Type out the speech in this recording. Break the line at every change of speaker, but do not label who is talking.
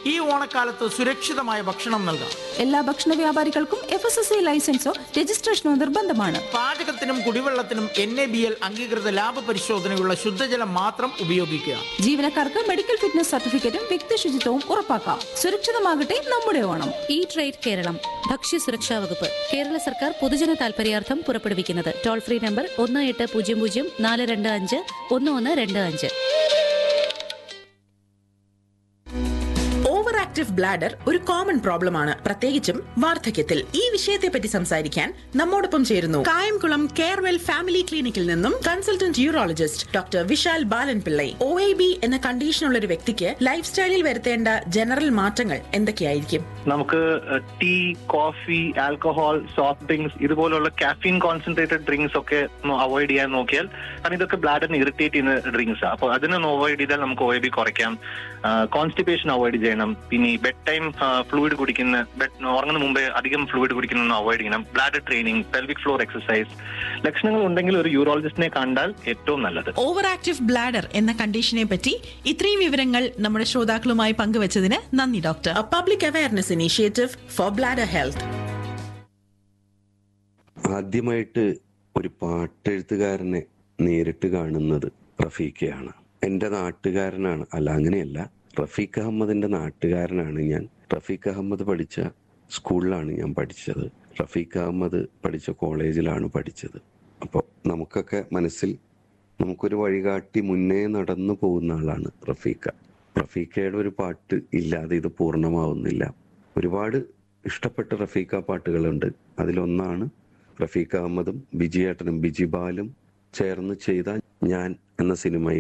ഈ ഓണക്കാലത്ത് സുരക്ഷിതമായ ഭക്ഷണം നൽകാം
എല്ലാ ഭക്ഷണ വ്യാപാരികൾക്കും എഫ് എസ് എസ് ഐ ലൈസൻസോ രജിസ്ട്രേഷനോ നിർബന്ധമാണ്
പാചകത്തിനും കുടിവെള്ളത്തിനും എൻ എ ബി എൽ അംഗീകൃത ലാഭ പരിശോധനയുള്ള ശുദ്ധജലം മാത്രം ഉപയോഗിക്കുക
ജീവനക്കാർക്ക് മെഡിക്കൽ ഫിറ്റ്നസ് സർട്ടിഫിക്കറ്റും വ്യക്തി ശുചിത്വവും ഉറപ്പാക്കാം സുരക്ഷിതമാകട്ടെ നമ്മുടെ ഓണം
ഇ ട്രേഡ് കേരളം ഭക്ഷ്യസുരക്ഷാ വകുപ്പ് കേരള സർക്കാർ പൊതുജന താൽപര്യാർത്ഥം പുറപ്പെടുവിക്കുന്നത് ടോൾ ഫ്രീ നമ്പർ ഒന്ന് എട്ട് പൂജ്യം പൂജ്യം നാല് രണ്ട് അഞ്ച് ഒന്ന് ഒന്ന് രണ്ട് അഞ്ച്
ഓവർ ആക്റ്റീവ് ബ്ലാഡർ ഒരു കോമൺ പ്രോബ്ലം ആണ് പ്രത്യേകിച്ചും വാർദ്ധക്യത്തിൽ ഈ വിഷയത്തെ പറ്റി സംസാരിക്കാൻ നമ്മോടൊപ്പം ചേരുന്നു കായംകുളം കെയർവെൽ ഫാമിലി ക്ലിനിക്കിൽ നിന്നും consultant urologist doctor Vishal Balan Pillai O A B എന്ന കണ്ടീഷനുള്ള ഒരു വ്യക്തിക്ക് ലൈഫ് സ്റ്റൈലിൽ വരുത്തേണ്ട ജനറൽ മാറ്റങ്ങൾ എന്തൊക്കെയായിരിക്കും
നമുക്ക് tea coffee alcohol soft drinks ഇതുപോലുള്ള കാഫീൻ കോൺസെൻട്രേറ്റഡ് ഡ്രിങ്ക്സ് ഒക്കെ അവോയ്ഡ് ചെയ്യാൻ നോക്കിയാൽ കാരണം ഇതൊക്കെ ബ്ലാഡറിനെ ഇറിറ്റേറ്റ് ചെയ്യുന്ന ഡ്രിങ്ക്സ് ആണ് അപ്പോൾ അതിനൊന്ന് അവോയ്ഡ് ചെയ്താൽ നമുക്ക് ഒ ബി കുറയ്ക്കാം കോൺസ്റ്റിപ്പേഷൻ അവോയ്ഡ് ചെയ്യണം പിന്നെ ഈ ബെഡ് ടൈം ഫ്ലൂയിഡ് കുടിക്കുന്ന ബെഡ് ഉറങ്ങുന്ന മുമ്പേ അധികം ഫ്ലൂയിഡ് കുടിക്കുന്ന അവോയ്ഡ് ചെയ്യണം bladder training pelvic floor exercise ലക്ഷണങ്ങൾ ഉണ്ടെങ്കിൽ ഒരു യൂറോളജിസ്റ്റിനെ കണ്ടാൽ ഏറ്റവും നല്ലത്
ഓവർ ആക്റ്റീവ് ബ്ലാഡർ എന്ന കണ്ടീഷനെ പറ്റി ഇത്രയും വിവരങ്ങൾ നമ്മുടെ ശ്രോതാക്കളുമായി പങ്കുവച്ചതിന് നന്ദി doctor public awareness initiative for bladder health
ആദ്യമായിട്ട് ഒരു പാട്ടെഴുത്തുകാരനെ നേരിട്ട് കാണുന്നത് റഫീഖയാണ് എൻ്റെ നാട്ടുകാരനാണ് അല്ല അങ്ങനെയല്ല റഫീഖ് അഹമ്മദിന്റെ നാട്ടുകാരനാണ് ഞാൻ റഫീഖ് അഹമ്മദ് പഠിച്ച സ്കൂളിലാണ് ഞാൻ പഠിച്ചത് റഫീഖ് അഹമ്മദ് പഠിച്ച കോളേജിലാണ് പഠിച്ചത് അപ്പോൾ നമുക്കൊക്കെ മനസ്സിൽ നമുക്കൊരു വഴികാട്ടി മുന്നേ നടന്നു പോകുന്ന ആളാണ് റഫീഖ റഫീഖയുടെ ഒരു പാട്ട് ഇല്ലാതെ ഇത് പൂർണ്ണമാവുന്നില്ല ഒരുപാട് ഇഷ്ടപ്പെട്ട റഫീഖ പാട്ടുകളുണ്ട് അതിലൊന്നാണ് റഫീഖ് അഹമ്മദും ബിജി ഏട്ടനും ബിജി ബാലും ചേർന്ന് ചെയ്ത ഞാൻ എന്ന സിനിമയിൽ